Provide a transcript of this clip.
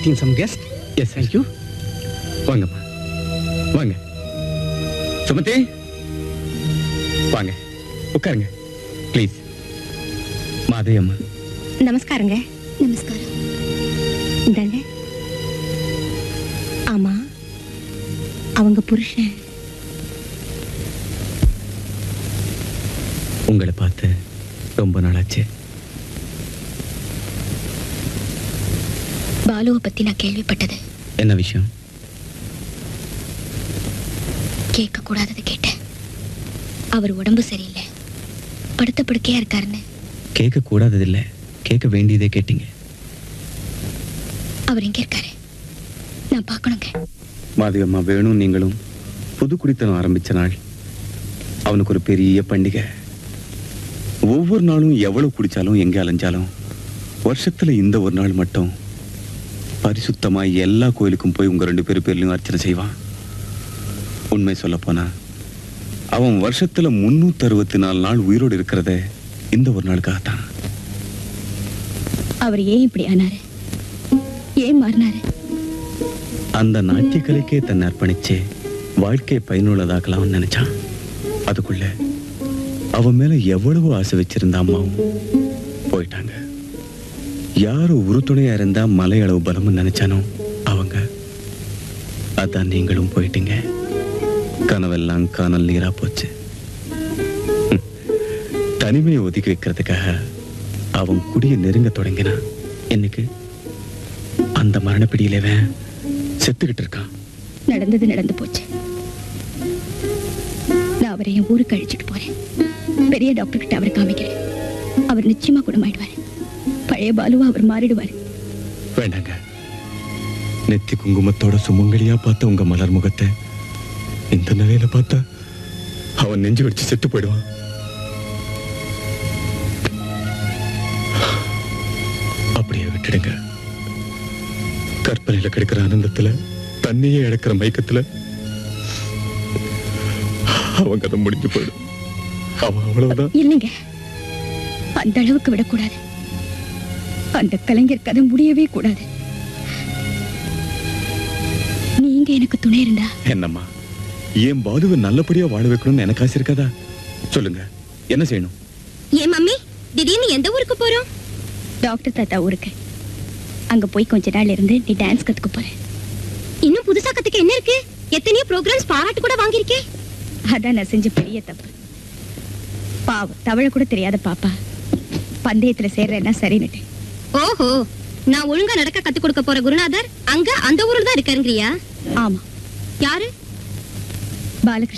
Meeting some guest yes thank you வாங்கம்மா வாங்க சுமதி வாங்க உட்காருங்க ப்ளீஸ் மாதவி அம்மா நமஸ்காரங்க நமஸ்காரம் இந்தாங்க ஆமா அவங்க புருஷன் உங்களை பார்த்து ரொம்ப நாளாச்சு பாலுவை பத்தி நான் கேள்விப்பட்டது என்ன விஷயம் கேட்க கூடாதது கேட்டேன் அவர் உடம்பு சரியில்லை படுத்த படுக்கையா இருக்காருன்னு கேட்க கூடாததில்ல கேட்க வேண்டியதே கேட்டீங்க அவர் எங்க இருக்காரு நான் பார்க்கணுங்க மாதவி அம்மா வேணும் நீங்களும் புது குடித்தனம் ஆரம்பிச்ச நாள் அவனுக்கு ஒரு பெரிய பண்டிகை ஒவ்வொரு நாளும் எவ்வளவு குடிச்சாலும் எங்க அலைஞ்சாலும் வருஷத்துல இந்த ஒரு நாள் மட்டும் பரிசுத்தமா எல்லா கோயிலுக்கும் போய் உங்க ரெண்டு பேரு பேர்லயும் அர்ச்சனை செய்வான் உண்மை சொல்ல போனா அவன் வருஷத்துல முன்னூத்தி அறுபத்தி நாலு நாள் உயிரோடு இருக்கிறத இந்த ஒரு நாளுக்காகத்தான் அவர் ஏன் இப்படி ஆனாரு ஏன் மாறினாரு அந்த நாட்டிய கலைக்கே தன்னை அர்ப்பணிச்சு வாழ்க்கையை பயனுள்ளதாக்கலாம்னு நினைச்சான் அதுக்குள்ள அவன் மேல எவ்வளவு ஆசை வச்சிருந்த அம்மாவும் போயிட்டாங்க யாரு உறுதுணையா இருந்தா மலை அளவு பலம்னு நினைச்சானோ அவங்க அதான் நீங்களும் போயிட்டீங்க கனவெல்லாம் காணல் நீரா போச்சு ஹம். தனிமையை ஒதுக்கி வைக்கிறதுக்காக அவன் குடிய நெருங்க தொடங்கினான் என்னைக்கு அந்த மரணப்பிடியிலவன் செத்துக்கிட்டு இருக்கான் நடந்தது நடந்து போச்சு நான் அவரை என் ஊருக்கு அழிச்சிட்டு போறேன் பெரிய டாக்டர் கிட்ட அவரை காமிக்கிறேன் அவர் நிச்சயமா குணமாயிடுவாரு பழைய பாலுவா அவர் மாறிடுவாரு வேண்டாங்க நெத்தி குங்குமத்தோட சுமங்கலியா பார்த்த உங்க மலர் முகத்தை இந்த நிலையில பார்த்தா அவன் நெஞ்சு வச்சு செத்து போயிடுவான் அப்படியே விட்டுடுங்க கற்பனையில கிடைக்கிற ஆனந்தத்துல தண்ணியே இழக்கிற மயக்கத்துல அவன் கதை முடிஞ்சு போயிடும் அவன் அவ்வளவுதான் இல்லைங்க அந்த அளவுக்கு விடக்கூடாது அந்த கலைஞர் கதை முடியவே கூடாது நீங்க எனக்கு துணை இருந்தா என்னம்மா என் பாலுவை நல்லபடியா வாழ வைக்கணும்னு எனக்கு ஆசை இருக்காதா சொல்லுங்க என்ன செய்யணும் ஏன் மம்மி திடீர்னு எந்த ஊருக்கு போறோம் டாக்டர் தாத்தா ஊருக்கு அங்க போய் கொஞ்ச நாள் இருந்து நீ டான்ஸ் கத்துக்க போற இன்னும் புதுசா கத்துக்க என்ன இருக்கு எத்தனையோ ப்ரோக்ராம்ஸ் பாராட்டு கூட வாங்கியிருக்கேன் அதான் நான் செஞ்ச பெரிய தப்பு பாவம் தவழ கூட தெரியாத பாப்பா பந்தயத்துல சேர்றேன்னா சரின்னுட்டு ஓஹோ நான் ஒழுங்கா நடக்க கத்து கொடுக்க போற குருநாதர் அங்க அந்த ஊர்ல தான் இருக்காருங்கறியா ஆமா யாரு பாலகிருஷ்ண